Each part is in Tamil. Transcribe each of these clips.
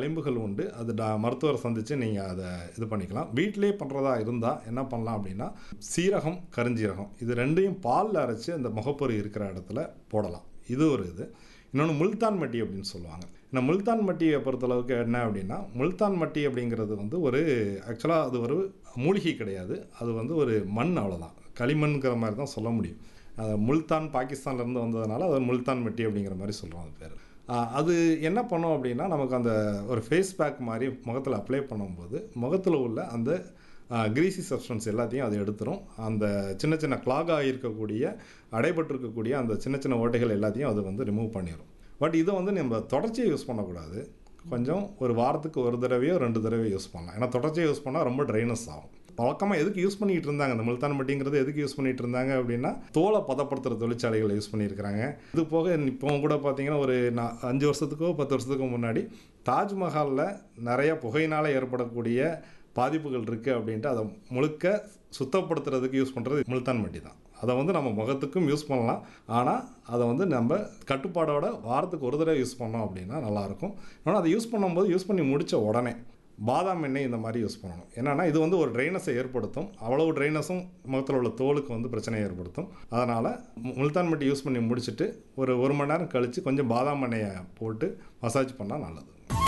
களிம்புகள் உண்டு அது டா மருத்துவரை சந்தித்து நீங்கள் அதை இது பண்ணிக்கலாம் வீட்டிலே பண்ணுறதா இருந்தால் என்ன பண்ணலாம் அப்படின்னா சீரகம் கருஞ்சீரகம் இது ரெண்டையும் பாலில் அரைச்சி அந்த முகப்பொரு இருக்கிற இடத்துல போடலாம் இது ஒரு இது இன்னொன்று முல்தான் மட்டி அப்படின்னு சொல்லுவாங்க இந்த முல்தான் மட்டியை பொறுத்தளவுக்கு என்ன அப்படின்னா முல்தான் மட்டி அப்படிங்கிறது வந்து ஒரு ஆக்சுவலாக அது ஒரு மூலிகை கிடையாது அது வந்து ஒரு மண் அவ்வளோதான் களிமண்ங்கிற மாதிரி தான் சொல்ல முடியும் அது முல்தான் பாகிஸ்தான்லேருந்து வந்ததுனால அது முல்தான் மட்டி அப்படிங்கிற மாதிரி சொல்கிறோம் அது பேர் அது என்ன பண்ணோம் அப்படின்னா நமக்கு அந்த ஒரு ஃபேஸ் பேக் மாதிரி முகத்தில் அப்ளை பண்ணும்போது முகத்தில் உள்ள அந்த கிரீசி சப்ஸ்டன்ஸ் எல்லாத்தையும் அது எடுத்துரும் அந்த சின்ன சின்ன கிளாக் ஆகியிருக்கக்கூடிய அடைபட்டிருக்கக்கூடிய அந்த சின்ன சின்ன ஓட்டைகள் எல்லாத்தையும் அது வந்து ரிமூவ் பண்ணிடும் பட் இதை வந்து நம்ம தொடர்ச்சியாக யூஸ் பண்ணக்கூடாது கொஞ்சம் ஒரு வாரத்துக்கு ஒரு தடவையோ ரெண்டு தடவையோ யூஸ் பண்ணலாம் ஏன்னா தொடர்ச்சியாக யூஸ் பண்ணால் ரொம்ப ட்ரைனஸ் ஆகும் வழக்கமாக எதுக்கு யூஸ் பண்ணிகிட்டு இருந்தாங்க இந்த முல்தான் மட்டிங்கிறது எதுக்கு யூஸ் பண்ணிட்டு இருந்தாங்க அப்படின்னா தோலை பதப்படுத்துகிற தொழிற்சாலைகளை யூஸ் பண்ணியிருக்கிறாங்க இது போக இப்போ கூட பார்த்தீங்கன்னா ஒரு நான் அஞ்சு வருஷத்துக்கோ பத்து வருஷத்துக்கோ முன்னாடி தாஜ்மஹாலில் நிறைய புகையினால் ஏற்படக்கூடிய பாதிப்புகள் இருக்குது அப்படின்ட்டு அதை முழுக்க சுத்தப்படுத்துறதுக்கு யூஸ் பண்ணுறது முல்தான் மட்டி தான் அதை வந்து நம்ம முகத்துக்கும் யூஸ் பண்ணலாம் ஆனால் அதை வந்து நம்ம கட்டுப்பாடோட வாரத்துக்கு ஒரு தடவை யூஸ் பண்ணோம் அப்படின்னா நல்லாயிருக்கும் ஆனால் அதை யூஸ் பண்ணும்போது யூஸ் பண்ணி முடித்த உடனே பாதாம் எண்ணெய் இந்த மாதிரி யூஸ் பண்ணணும் என்னென்னா இது வந்து ஒரு ட்ரைனஸை ஏற்படுத்தும் அவ்வளவு ட்ரைனஸும் முகத்தில் உள்ள தோலுக்கு வந்து பிரச்சனையை ஏற்படுத்தும் அதனால் முல்தான் மட்டி யூஸ் பண்ணி முடிச்சுட்டு ஒரு ஒரு மணி நேரம் கழித்து கொஞ்சம் பாதாம் எண்ணெயை போட்டு மசாஜ் பண்ணால் நல்லது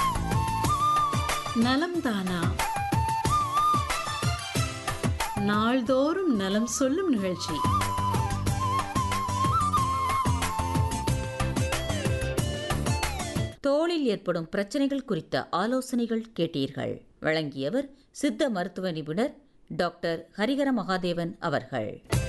நலம் தானா நாள்தோறும் நலம் சொல்லும் நிகழ்ச்சி தோலில் ஏற்படும் பிரச்சனைகள் குறித்த ஆலோசனைகள் கேட்டீர்கள் வழங்கியவர் சித்த மருத்துவ நிபுணர் டாக்டர் ஹரிகர மகாதேவன் அவர்கள்